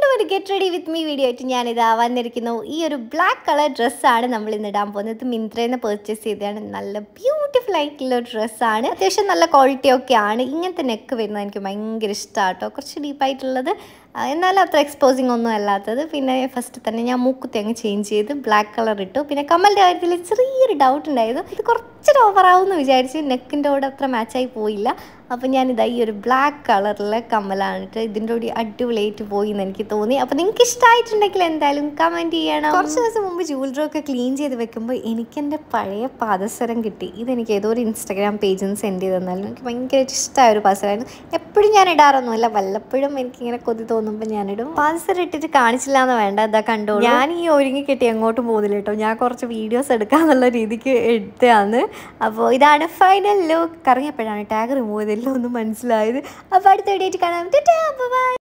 ഒരു get ready with me video ആയിട്ട് ഞാനിതാ വന്നിരിക്കുന്നു ഈ ഒരു ബ്ലാക്ക് കളർ ഡ്രസ്സാണ് നമ്മൾ ഇന്ന് ഇടാൻ പോകുന്നത് മിന്ത്രയിൽ നിന്ന് പർച്ചേസ് ചെയ്തതാണ് നല്ല ബ്യൂട്ടിഫുൾ ആയിട്ടുള്ള ഒരു ഡ്രസ്സാണ് അത്യാവശ്യം നല്ല ക്വാളിറ്റി ഒക്കെ ആണ് ഇങ്ങനത്തെ നെക്ക് വരുന്നത് എനിക്ക് ഭയങ്കര ഇഷ്ടമാണ് കേട്ടോ കുറച്ച് ഡീപ്പായിട്ടുള്ളത് ആ, എന്നാലും അത്ര എക്സ്പോസിങ് ഒന്നും അല്ലാത്തത് പിന്നെ ഫസ്റ്റ് തന്നെ ഞാൻ മൂക്കുത്തി അങ്ങ് ചേഞ്ച് ചെയ്ത് ബ്ലാക്ക് കളർ ഇട്ടു പിന്നെ കമ്മലിൻ്റെ കാര്യത്തിൽ ചെറിയൊരു ഡൗട്ട് ഉണ്ടായിരുന്നു ഇത് കുറച്ചൊരു ഓവറാവും എന്ന് വിചാരിച്ച് നെക്കിൻ്റെ കൂടെ അത്ര മാച്ചായി പോയില്ല അപ്പോൾ ഞാനിതാ ഈ ഒരു ബ്ലാക്ക് കളറിലെ കമ്മലാണ് ഇട്ട് ഇതിൻ്റെ കൂടി അടിപൊളിയായിട്ട് പോയി എന്ന് എനിക്ക് തോന്നി അപ്പോൾ നിങ്ങൾക്ക് ഇഷ്ടമായിട്ടുണ്ടെങ്കിൽ എന്തായാലും കമൻറ്റ് ചെയ്യണം കുറച്ച് ദിവസം മുമ്പ് ജൂവലറി ഒക്കെ ക്ലീൻ ചെയ്ത് വെക്കുമ്പോൾ എനിക്ക് എൻ്റെ പഴയ പാദസരം കിട്ടി ഇതെനിക്ക് ഏതോ ഒരു ഇൻസ്റ്റാഗ്രാം പേജിൽ നിന്ന് സെൻഡ് ചെയ്ത് തന്നാലും എനിക്ക് ഭയങ്കരമായിട്ട് ഇഷ്ടമായ ഒരു പാദസരമായിരുന്നു എപ്പോഴും ഞാൻ ഇടാറൊന്നുമില്ല വല്ലപ്പോഴും എനിക്കിങ്ങനെ കൊതി തോന്നുമ്പോൾ ഞാനിടും പാദസരം ഇട്ടിട്ട് കാണിച്ചില്ല എന്ന് വേണ്ട ഇതാ കണ്ടോ ഞാൻ ഈ ഒരുങ്ങി കെട്ടി എങ്ങോട്ടും പോകുന്നില്ല കേട്ടോ ഞാൻ കുറച്ച് വീഡിയോസ് എടുക്കാന്നുള്ള രീതിക്ക് എടുത്തതാണ് അപ്പോൾ ഇതാണ് ഫൈനൽ ലുക്ക് കറങ്ങിയപ്പോഴാണ് ടാഗ് റിമൂവ് ചെയ്തല്ലോ ഒന്ന് മനസ്സിലായത് അപ്പോൾ അടുത്ത വീഡിയോ ആയിട്ട് കാണാം ബൈ